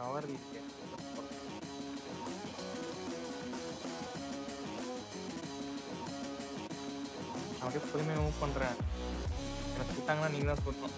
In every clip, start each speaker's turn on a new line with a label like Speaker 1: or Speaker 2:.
Speaker 1: Cover இல்லையே நான் அப்படியே பொறுமையாக மூவ் பண்றேன் எனக்கு சுட்டாங்கன்னா நீங்க தான் சொல்லணும்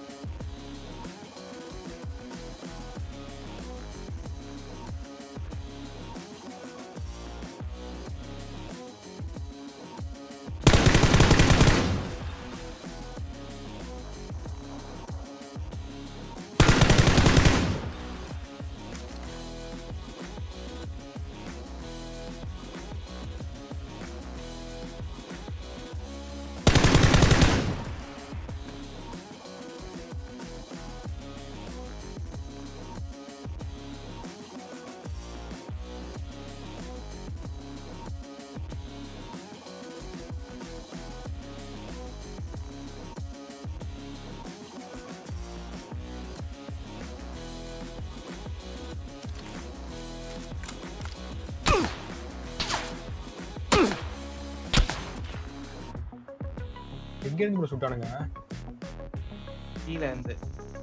Speaker 2: எங்க இருந்து ப்ரோ சுட்டானுங்க
Speaker 1: கீழே இருந்து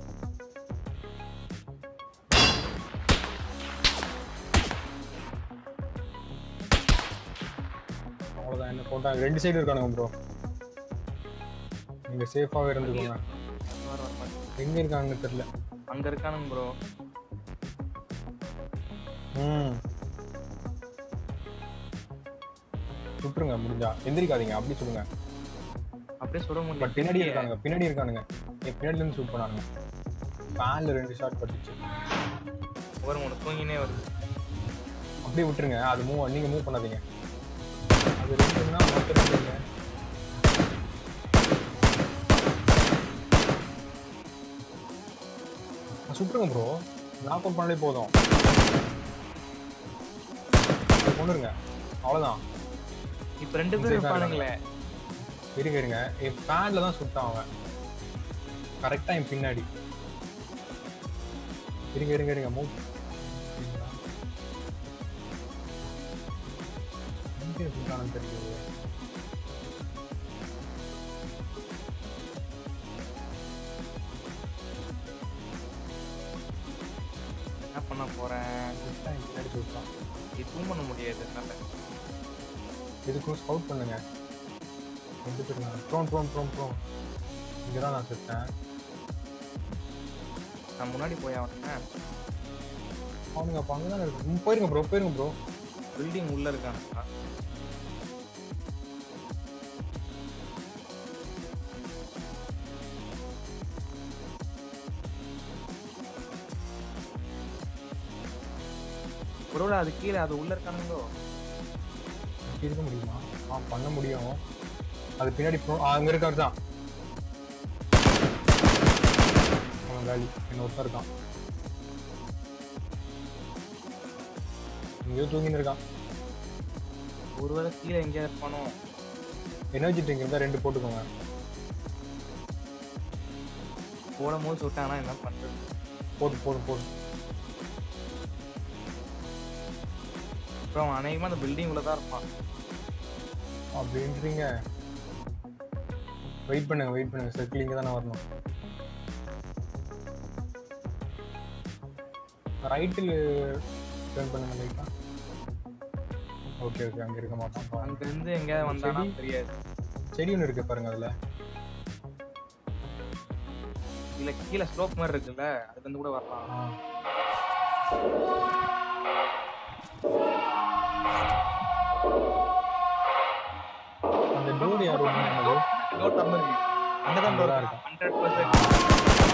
Speaker 2: அவ்வளவுதான் என்ன போட்டாங்க ரெண்டு சைடு இருக்கானுங்க ப்ரோ நீங்க சேஃபாவே இருந்துக்கோங்க
Speaker 1: வர வர மாட்டேன்.
Speaker 2: எங்க இருக்காங்கன்னு தெரியல
Speaker 1: அங்க இருக்கானுங்க ப்ரோ
Speaker 2: ம் சுட்டுருங்க முடிஞ்சா எந்திரிக்காதீங்க அப்படி சொல்லுங்க
Speaker 1: அப்படியே சுட முடியல
Speaker 2: பட் பின்னாடி இருக்கானுங்க பின்னாடி இருக்கானுங்க என் பின்னாடில இருந்து ஷூட் பண்ணானுங்க ஃபேன்ல ரெண்டு ஷாட் பட்டுச்சு
Speaker 1: ஒரு மூணு தூங்கினே வருது
Speaker 2: அப்படியே விட்டுருங்க அது மூவ் நீங்க மூவ் பண்ணாதீங்க அது ரெண்டுன்னா மொத்தம் ரெண்டுங்க நான் சுட்டுருங்க ப்ரோ நாக் அவுட் பண்ணாலே போதும் அது கொண்டுருங்க அவ்வளவுதான்
Speaker 1: இப்ப ரெண்டு பேரும்
Speaker 2: இந்த side
Speaker 1: இருப்பானுங்களே
Speaker 2: இருங்க இருங்க என் பேன்ல தான் சுட்டான் அவன் கரெக்டா என் பின்னாடி இருங்க இருங்க இருங்க மூவ் எங்க சுட்டானு தெரியல
Speaker 1: என்ன பண்ண போறேன்
Speaker 2: சுட்டான் என் பின்னாடி சுட்டான்
Speaker 1: இதுவும் பண்ண முடியாது என்னால
Speaker 2: இதுக்கும் ஸ்கவுட் பண்ணுங்க ரெண்டு பேரும் ப்ரோன் ப்ரோன் ப்ரோன் ப்ரோன் இங்கே தான் நான் சுட்டேன்
Speaker 1: நான் முன்னாடி போய் அவன
Speaker 2: அவனுங்க அப்போ அங்கே தான் இருக்கு ம், போயிருங்க ப்ரோ போயிருங்க ப்ரோ
Speaker 1: பில்டிங் உள்ள இருக்கானுங்க ஒருவேளை அது கீழே அது உள்ள இருக்கானுங்களோ
Speaker 2: இப்படி இருக்க முடியுமா ஆ பண்ண முடியும் அது பின்னாடி ப்ரோ அங்கே இருக்காரு தான் அவன் காலி என்ன ஒருத்தன் இருக்கான் இங்கேயோ தூங்கின்னு இருக்கான்
Speaker 1: ஒருவேளை கீழே எங்கேயாவது இருப்பானோ
Speaker 2: எனர்ஜி ட்ரிங்க் இருந்தால் ரெண்டு போட்டுக்கோங்க
Speaker 1: போடும் போது சுட்டாங்கன்னா என்ன பண்றது
Speaker 2: போட்டு போட்டு போட்டு
Speaker 1: அப்புறம் அநேகமா அந்த பில்டிங் உள்ள தான் இருப்பான்
Speaker 2: அப்படின்றீங்க வெயிட் பண்ணுங்க வெயிட் பண்ணுங்க சர்க்கிள் இங்கே தானே வரணும் ரைட்டில் டர்ன் பண்ணுங்க லைட்டா ஓகே ஓகே அங்கே இருக்க மாட்டான்
Speaker 1: அங்க இருந்து எங்கேயாவது வந்தானா
Speaker 2: சரி.
Speaker 1: தெரியாது
Speaker 2: செடி ஒன்று இருக்கு பாருங்க அதில்
Speaker 1: இல்ல கீழே ஸ்லோப் மாதிரி இருக்குல்ல அதுல இருந்து கூட வரலாம்
Speaker 2: ஆ அந்த டோர் யார் ஓப்பன் பண்ணது
Speaker 1: டோர் திறந்து இருக்கு அங்கதான்
Speaker 2: அங்கதான்
Speaker 1: டோர்
Speaker 2: இருக்கா?
Speaker 1: Hundred percent